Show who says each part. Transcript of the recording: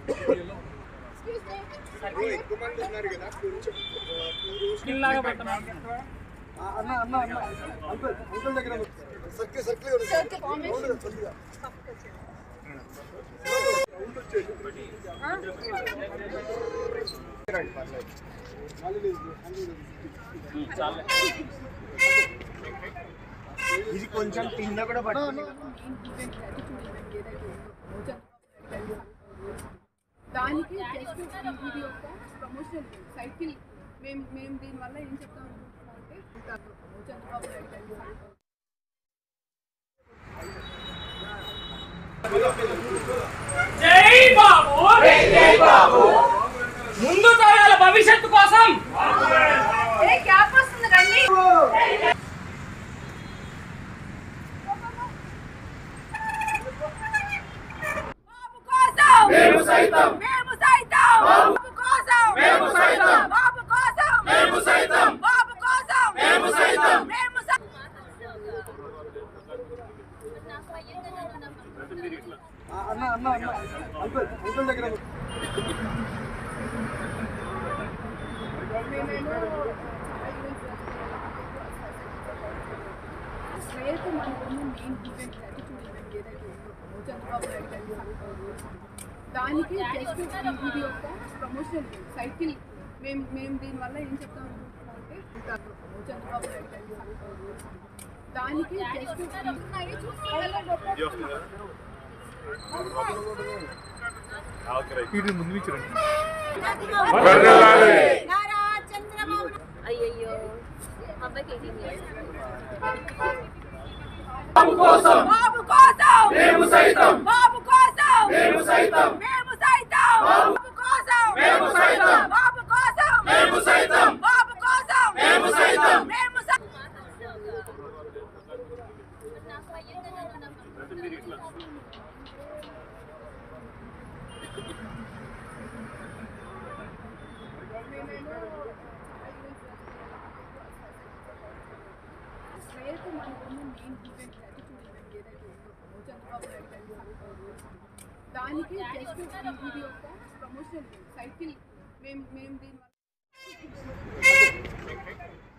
Speaker 1: ఎక్కువ మంది ఉన్నారు కదా కొంచెం
Speaker 2: ఇలాగా పెట్టమని
Speaker 1: అన్న అన్న అన్న అంకుల్ అంకుల్ దగ్గర సర్కిల్ సర్కిల్ సర్కిల్ ఇది కొంచెం కింద కూడా పడుతుంది
Speaker 3: దానికి జస్ట్ ఇది ఒక ప్రమోషన్ సైకిల్ మేము మేము దీనివల్ల ఏం చెప్తాం అనుకుంటున్నాం అంటే చంద్రబాబు నాయుడు గారి
Speaker 2: జై బాబు జై బాబు ముందు తరాల భవిష్యత్తు కోసం
Speaker 3: ఏ క్యాప్ వస్తుంది రండి బాబు కోసం మేము సైతం మేము సైతం బాబు కోసం మేము సైతం బాబు కోసం మేము సైతం బాబు కోసం మేము సైతం మేము
Speaker 1: అన్న అన్న అన్న అంకుల్ అంకుల్ దగ్గర
Speaker 3: రేపు మనకున్న మెయిన్ ఈవెంట్ గ్రాటిట్యూడ్ ఈవెంట్ ఏదైతే ఉందో చంద్రబాబు నాయుడు గారి దానికి జస్ట్ ఇది ఒక ప్రమోషన్ సైకిల్ మేము మేము దీనివల్ల ఏం చెప్తాం అనుకుంటున్నాం అంటే చంద్రబాబు నాయుడు గారి దానికి జస్ట్
Speaker 4: అయ్యయ్యో అబ్బాయికి ఎయిటీన్ ఇయర్స్
Speaker 3: బాబు కోసం మేము సైతం బాబు కోసం మేము సైతం మేము సైతం బాబు కోసం మేము సైతం బాబు కోసం మేము సైతం బాబు కోసం మేము సైతం మేము రేపు మనకున్న మెయిన్ ఈవెంట్ గ్రాటిట్యూడ్ ఈవెంట్ ఏదైతే ఉందో చంద్రబాబు నాయుడు గారి దానికి జస్ట్ ఇది ఒక ప్రమోషన్ సైకిల్ మేము మేము దీనివల్ల